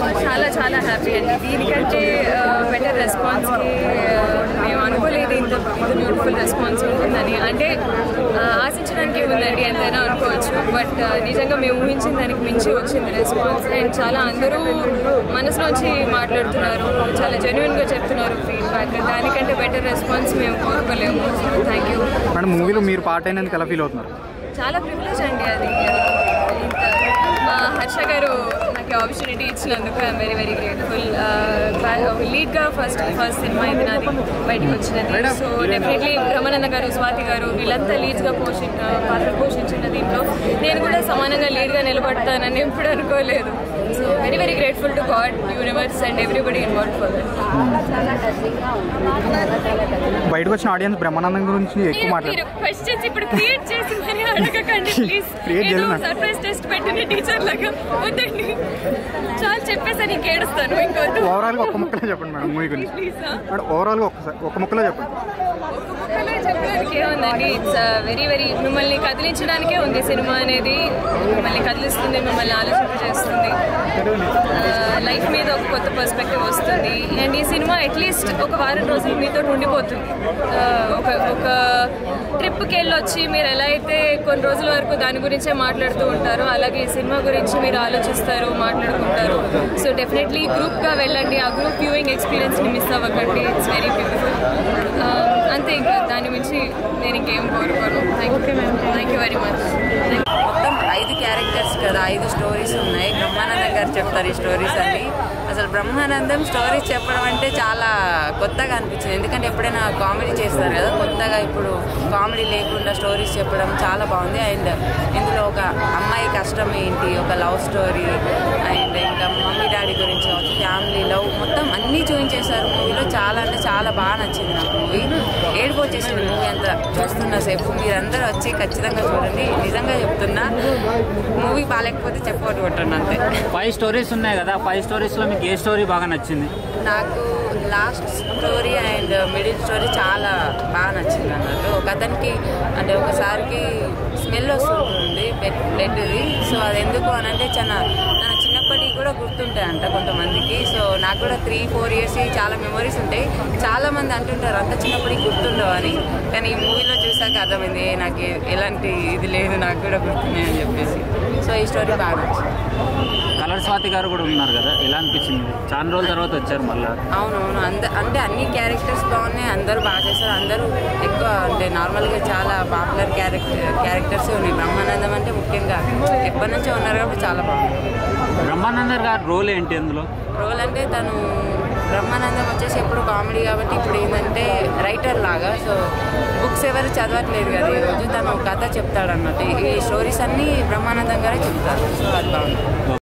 చాలా చాలా హ్యాపీ అండి దీనికంటే బెటర్ రెస్పాన్స్కి మేము అనుకోలేదు ఇంత ఇంత బ్యూటిఫుల్ రెస్పాన్స్ ఉంటుందని అంటే ఆ, ఆశించడానికి ఉందండి ఎంతైనా అనుకోవచ్చు బట్ నిజంగా మేము ఊహించిన దానికి మించి వచ్చింది రెస్పాన్స్ అండ్ చాలా అందరూ మనసులోంచి మాట్లాడుతున్నారు చాలా జెన్యున్గా చెప్తున్నారు ఫీడ్బ్యాక్ దానికంటే బెటర్ రెస్పాన్స్ మేము కోరుకోలేము థ్యాంక్ యూ మేడం మూవీలో మీరు పార్ట్ అయినందుకు ఎలా ఫీల్ అవుతున్నారు చాలా ప్రివిలేజ్ అండి అది ఇంత మా హర్ష గారు నాకు ఆపర్చునిటీ ఇచ్చినందుకు ఐఎమ్ వెరీ వెరీ గ్రేట్ఫుల్ లీడ్గా ఫస్ట్ ఫస్ట్ సినిమా ఇది నాది బయటకు వచ్చినది సో డెఫినెట్లీ రమణన్న గారు స్వాతి గారు వీళ్ళంతా లీడ్స్గా పోషి పాత్ర పోషించిన దీంట్లో నేను కూడా సమానంగా లీడ్గా నిలబడతానని ఎప్పుడు అనుకోలేదు so very very grateful to god universe and everybody involve for బయటకు వచ్చిన ఆడియన్స్ బ్రహ్మానందం గురించి ఎక్కువ మీరు మాట్లాడారు క్వశ్చన్స్ ఇప్పుడు క్రియేట్ చేసి మరి అడగకండి ప్లీజ్ Create ఏదో చేయలేనా? సర్ప్రైజ్ టెస్ట్ పెట్టిన టీచర్ లాగా వద్దండి చాలా చెప్పేసి నీకు ఏడుస్తాను ఇంకొద్దు ఓవరాల్గా ఒక్క ముక్కలో చెప్పండి మేడం మూవీ గురించి ప్లీజ్ మేడం ఓవరాల్గా ఒక్కసారి ఒక ముక్కలో చెప్పండి ఒక ముక్కలో చెప్పడానికి ఏముందండి ఇట్స్ వెరీ వెరీ మిమ్మల్ని కదిలించడానికే ఉంది సినిమా అనేది మిమ్మల్ని కదిలిస్తుంది మిమ్మల్ని ఆలోచింప చేస్తుంది లైఫ్ మీద ఒక కొత్త పర్స్పెక్టివ్ వస్తుంది అండ్ ఈ సినిమా అట్లీస్ట్ ఒక వారం రోజులు మీతో ఉండిపోతుంది ఆ, ఒక ఒక ట్రిప్కి వెళ్ళొచ్చి మీరు ఎలా అయితే కొన్ని రోజుల వరకు దాని గురించే మాట్లాడుతూ ఉంటారో అలాగే ఈ సినిమా గురించి మీరు ఆలోచిస్తారు మాట్లాడుకుంటారు సో డెఫినెట్లీ గ్రూప్గా వెళ్ళండి ఆ గ్రూప్ వ్యూయింగ్ ఎక్స్పీరియన్స్ని మిస్ అవ్వకండి ఇట్స్ వెరీ బ్యూటిఫుల్ అంతే ఇంకా దాని మించి నేను ఇంకేం కోరుకోను thank you thank you very much మొత్తం ఐదు క్యారెక్టర్స్ కదా ఐదు స్టోరీస్ ఉన్నాయి బ్రహ్మానందం గారు చెప్తారు ఈ స్టోరీస్ అన్ని అసలు బ్రహ్మానందం స్టోరీస్ చెప్పడం అంటే చాలా కొత్తగా అనిపించింది ఎందుకంటే ఎప్పుడైనా కామెడీ చేస్తారు కదా కొత్తగా ఇప్పుడు కామెడీ లేకుండా స్టోరీస్ చెప్పడం చాలా బాగుంది అండ్ ఇందులో ఒక అమ్మాయి కష్టం ఏంటి ఒక లవ్ స్టోరీ అండ్ ఇంకా మమ్మీ డాడీ గురించి కావచ్చు ఫ్యామిలీ లవ్ మొత్తం అన్నీ చూపించేశారు మూవీలో చాలా అంటే చాలా బాగా నచ్చింది నాకు మూవీ ఏడుపు వచ్చేసింది మూవీ అంతా చూస్తున్న సేపు మీరందరూ వచ్చి ఖచ్చితంగా చూడండి నిజంగా చెప్తున్నా మూవీ బాగాలేకపోతే చెప్పవట్టు కొట్టండి అంతే ఫైవ్ స్టోరీస్ ఉన్నాయి కదా ఫైవ్ స్టోరీస్లో మీకు ఏ స్టోరీ బాగా నచ్చింది నాకు last story and middle story చాలా బాగా నచ్చింది అన్నట్టు ఒక అతనికి అంటే ఒకసారికి స్మెల్ వస్తుంటుంది బెడ్ బ్లడ్ది సో అది ఎందుకు అని అంటే చాలా తన చిన్నప్పటికి కూడా గుర్తుంటాయి అంట కొంతమందికి సో నాకు కూడా త్రీ ఫోర్ ఇయర్స్ చాలా మెమరీస్ ఉంటాయి చాలా మంది అంటుంటారు అంత చిన్నప్పటికి గుర్తుండవు అని కానీ ఈ మూవీలో చూసాక అర్థమైంది "ఏ, నాకు ఏ- ఎలాంటి ఇది లేదు నాకు కూడా గుర్తున్నాయి అని చెప్పేసి సో ఈ స్టోరీ బాగా నచ్చింది కలర్ స్వాతి గారు కూడా ఉన్నారు కదా ఎలా అనిపించింది చాలా రోజుల తర్వాత వచ్చారు మళ్ళీ అవునవును అంద అంటే అన్ని క్యారెక్టర్స్ బాగున్నాయి అందరూ బాగా చేస్తారు అందరూ ఎక్కువ అంటే నార్మల్గా చాలా పాపులర్ క్యారెక్టర్ క్యారెక్టర్స్ ఉన్నాయి బ్రహ్మానందం అంటే ముఖ్యంగా ఎప్పటి నుంచో ఉన్నారు కాబట్టి చాలా బాగుంది బ్రహ్మానందర్ గారి రోల్ ఏంటి అందులో రోల్ అంటే తను బ్రహ్మానందం వచ్చేసి ఎప్పుడు కామెడీ కాబట్టి ఇప్పుడు ఏంటంటే రైటర్ లాగా సో బుక్స్ ఎవరు చదవట్లేదు కదా ఈరోజు తను కథ చెప్తాడు అన్నట్టు ఈ స్టోరీస్ అన్నీ బ్రహ్మానందం గారే చెప్తారు సో అది బాగుంది